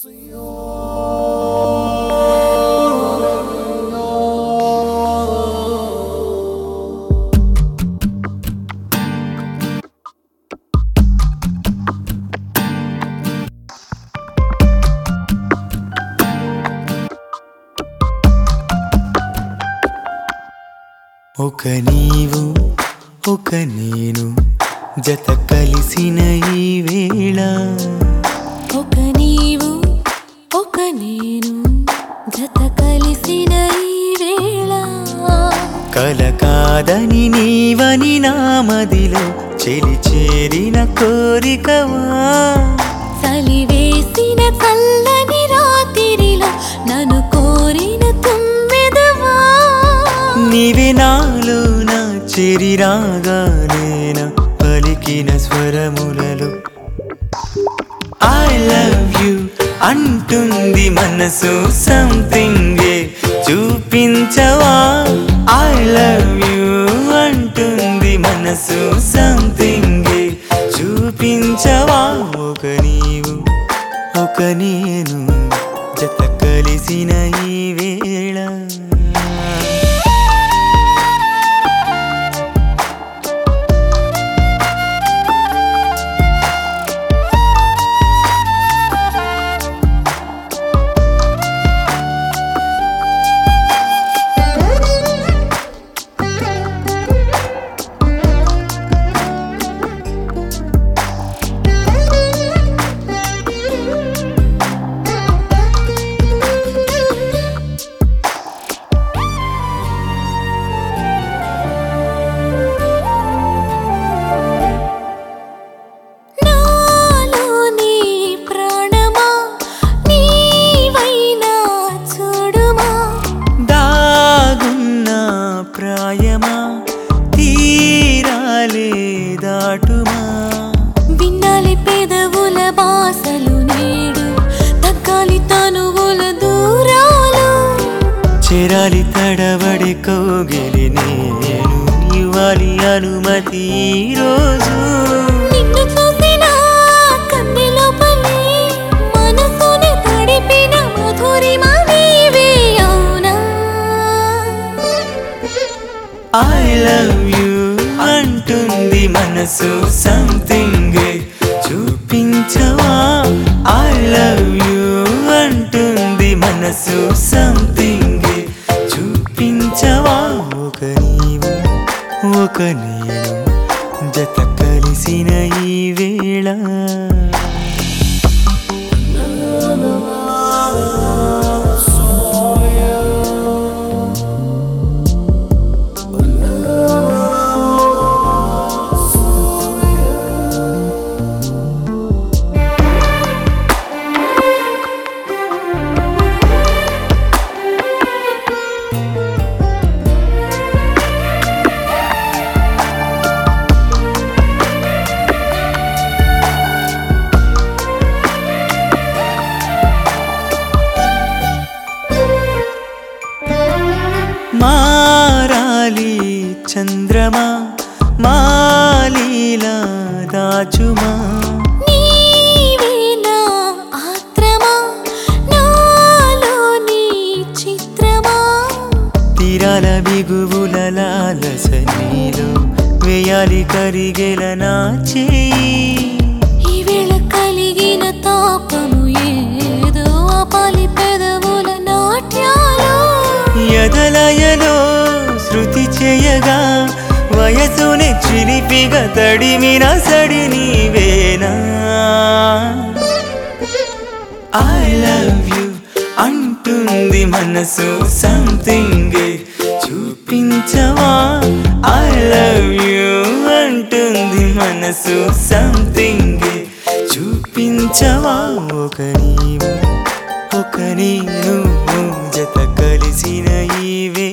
ఒక నీవు ఒక నేను జత కలిసిన ఈ వేళ ఒక నీవు ఒక నేను జత కలిసిన ఈ వేళ కల కాదని నీవని నా మదిలో చెలి చేరిన కోరికవా చలివేసిన చల్లని రాత్రిలో నన్ను కోరిన తుమ్మెదవా నీవే నాలో నా చెరి రాగానేన పలికిన స్వరములలో ఐ లవ్ యు అంటుంది మనసు సంథింగ్ చూపించవా ఐ లవ్ యు అంటుంది మనసు సంథింగ్ చూపించవా ఒక నీవు ఒక నేను జత కలిసిన ఈ వేళ నాలో నీ ప్రాణమా నీవైనా చూడుమా దాగున్న ప్రాయమా తీరాలే దాటుమా విన్నాలి పెదవుల బాసలు నేడు తగ్గాలి తనువుల దూరాలు చెరాలి తడబడి కోగిలి నేను ఇవ్వాలి అనుమతి ఈ రోజు నిన్ను చూసిన కన్నె లోపలే మనసుని తడిపిన మధురిమ నీవే అవునా ఐ లవ్ యు అంటుంది మనసు సంథింగ్ చూపించవా ఐ లవ్ యు అంటుంది మనసు సంథింగ్ చూపించవా ఒక నీవు ఒక నేను జత కలిసిన ఈ వేళ మారాలి చంద్రమా మాలీలా దాచుమా నీవే నా ఆత్రమా నాలో నీ చిత్రమా తీరాల బిగువుల లాలస నీలో వేయాలి కరిగెల నా చేయి ఈ వేళ కలిగిన తాపము ఏదో ఆపాలి పెదవుల నాట్యాలు ఎదలయలో శృతి చేయగా వయసుని చిలిపిగా తడిమిన సడి నీవేనా ఐ లవ్ యు అంటుంది మనసు సంథింగ్ చూపించవా ఐ లవ్ యు అంటుంది మనసు సంథింగ్ చూపించవా ఒక నీవు ఒక నేను జత కలిసిన ఈ